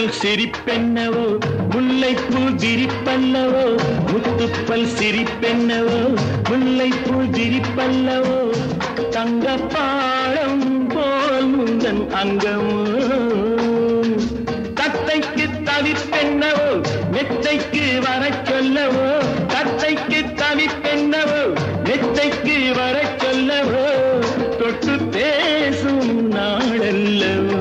முத்துப்பல் சிரிப்பென்னவோ முல்லைப்பூ விரிப்பல்லவோ முத்துப்பல் சிரிப்பென்னவோ முல்லைப்பூ விரிப்பல்லவோ தங்க பாடம் போல் முந்தன் அங்கமோ தத்தைக்கு தவிப்பென்னவோ மெத்தைக்கு வரச் சொல்லவோ தத்தைக்கு தவிப்பென்னவோ மெத்தைக்கு வரச் சொல்லவோ தொட்டு பேசும் நாளல்லவோ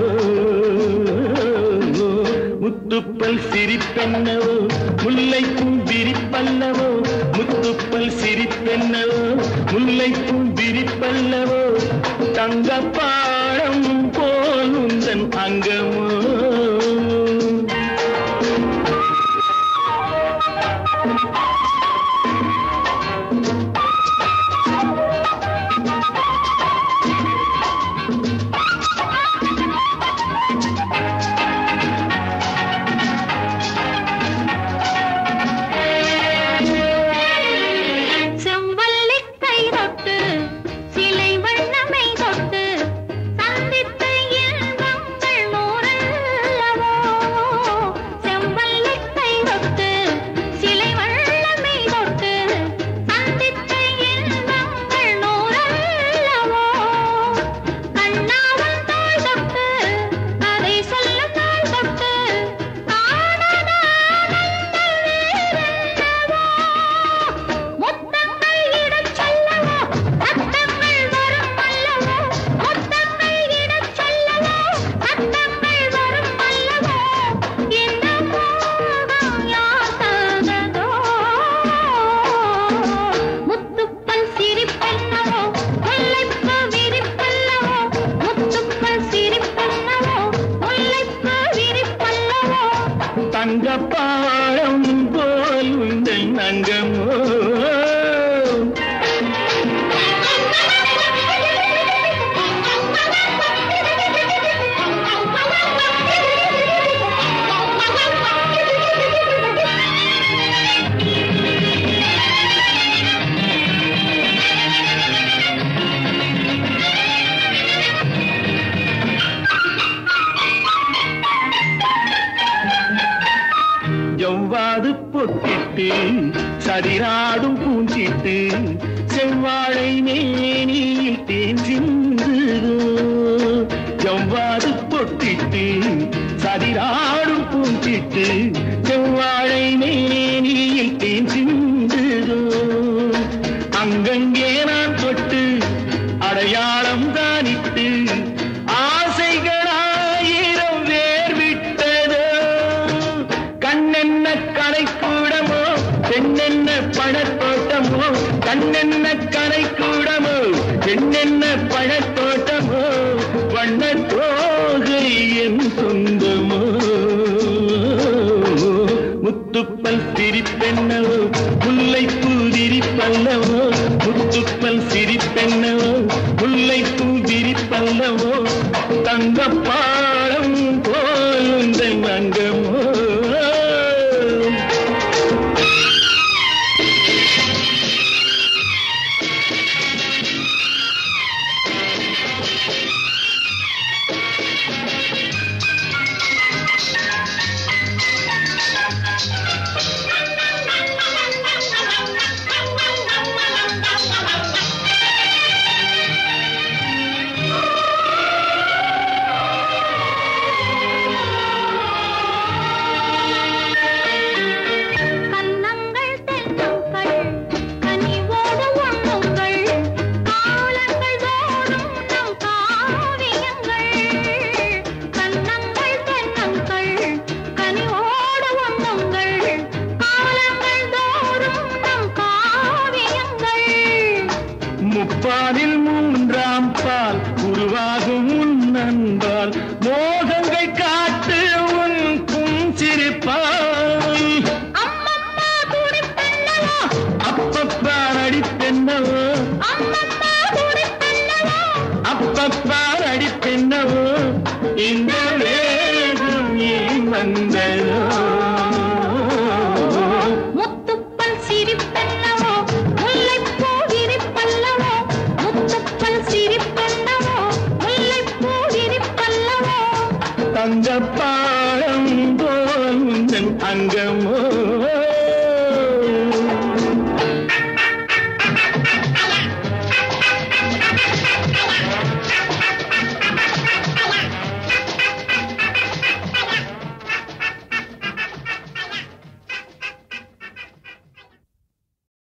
முத்துப்பல் சிரிப்பென்னவோ முல்லைக்கும் விரிப்பல்லவோ முத்துப்பல் சிரிப்பென்னவோ முல்லைக்கும் விரிப்பல்லவோ தங்க பாடம் போல் உந்தன் அங்கமோ செவ்வல்லிக் கை தொட்டு சிலை வண்ணமை தொட்டு சந்தித்த இன்பங்கள் நூறல்லவோ செவ்வல்லிக் கை தொட்டு சிலை வண்ணமை தொட்டு சந்தித்த இன்பங்கள் நூறல்லவோ கண்ணாவன் தாய் தொட்டு அதை சொல்ல தாய் தொட்டு காணாத ஆனந்தம் வேறென்னவோ முத்தங்கள் இடச் சொல்லவோ சத்தங்கள் வரும் அல்லவோ முத்தங்கள் இடச் சொல்லவோ சத்தங்கள் வரும் அல்லவோ இந்த மோகம் யார் தந்ததோ முத்துப்பல் சிரிப்பென்னவோ முல்லைப்பூ விரிப்பல்லவோ முத்துப்பல் சிரிப்பென்னவோ முல்லைப்பூ விரிப்பல்லவோ தங்க பாடம் போல் உந்தன் அங்கமோ எவ்வாது பொட்டிட்டு சதிராடும் பூஞ்சிட்டு செவ்வாழை மேனியில் தேன் சிந்துதோ எவ்வாது பொட்டிட்டு சதிராடும் பூஞ்சிட்டு செவ்வாழை மேனியில் தேன் சிந்துதோ அங்கங்கே நான் தொட்டு அடையாளம் தானிட்டு ஆசைகளாயிரம் வேர் விட்டதோ கண்ணென்ன கடைக்கூடமோ பெண்ணென்ன பழத்தோட்டமோ கண்ணென்ன கடைக்கூடமோ பெண்ணென்ன பழத்தோட்டமோ வண்ண தோகை என் சொந்தமோ முத்துப்பல் சிரிப்பென்னவோ முல்லைப்பூ விரிப்பல்லவோ முத்துப்பல் சிரிப்பென்னவோ முல்லைப்பூ விரிப்பல்லவோ தங்கப்பா